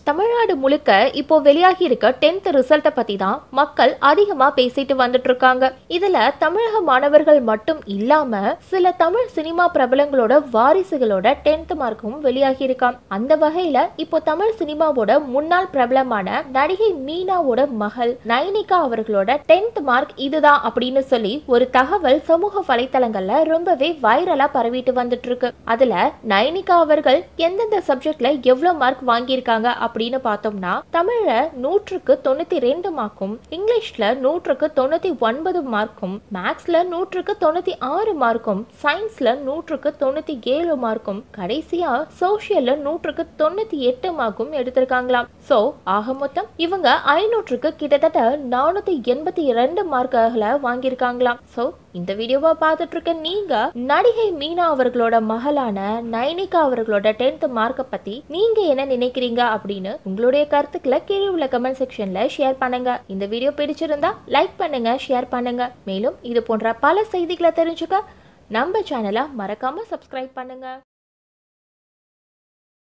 தமிழ்நாடு முழுக்க இப்போ வெளியாகி இருக்க டென்த் ரிசல்ட்டை பத்தி தான் மக்கள் அதிகமா பேசிட்டு வந்துட்டு இருக்காங்க இதுல தமிழக மாணவர்கள் மட்டும் இல்லாம சில தமிழ் சினிமா பிரபலங்களோட வாரிசுகளோட டென்த் மார்க்கும் வெளியாகி இருக்காம் அந்த வகையில இப்போ தமிழ் சினிமாவோட முன்னாள் பிரபலமான நடிகை மீனாவோட மகள் நைனிகா அவர்களோட டென்த் மார்க் இதுதான் அப்படின்னு சொல்லி ஒரு தகவல் சமூக வலைத்தளங்கள்ல ரொம்பவே வைரலா பரவிட்டு வந்துட்டு இருக்கு அதுல நைனிகா அவர்கள் எந்தெந்த சப்ஜெக்ட்ல எவ்வளவு மார்க் வாங்கியிருக்காங்க அப்படின்னு பார்த்தோம்னா தமிழ்ல நூற்றுக்கு தொண்ணூத்தி ரெண்டு மார்க்கும் இங்கிலீஷ்ல நூற்றுக்கு தொண்ணூத்தி ஒன்பது மார்க்கும் மேக்ஸ்ல நூற்றுக்கு தொண்ணூத்தி ஆறு மார்க்கும் சயின்ஸ்ல நூற்றுக்கு தொண்ணூத்தி ஏழு மார்க்கும் கடைசியா சோஷியல்ல நூற்றுக்கு தொண்ணூத்தி எட்டு மார்க்கும் எடுத்திருக்காங்களாம் சோ ஆக மொத்தம் இவங்க ஐநூற்றுக்கு கிட்டத்தட்ட நானூத்தி எண்பத்தி ரெண்டு மார்க்குகளை வாங்கியிருக்காங்களாம் சோ இந்த வீடியோவை பார்த்துட்டு இருக்க நீங்க நடிகை மீனா அவர்களோட மகளான நைனிகா அவர்களோட டென்த் மார்க்கை பத்தி நீங்க என்ன நினைக்கிறீங்க அப்படின்னு உங்களுடைய கருத்துக்களை கீழே உள்ள கமெண்ட் செக்ஷன்ல ஷேர் பண்ணுங்க இந்த வீடியோ பிடிச்சிருந்தா லைக் பண்ணுங்க ஷேர் பண்ணுங்க மேலும் இது போன்ற பல செய்திகளை தெரிஞ்சுக்க நம்ம சேனலை மறக்காம சப்ஸ்கிரைப் பண்ணுங்க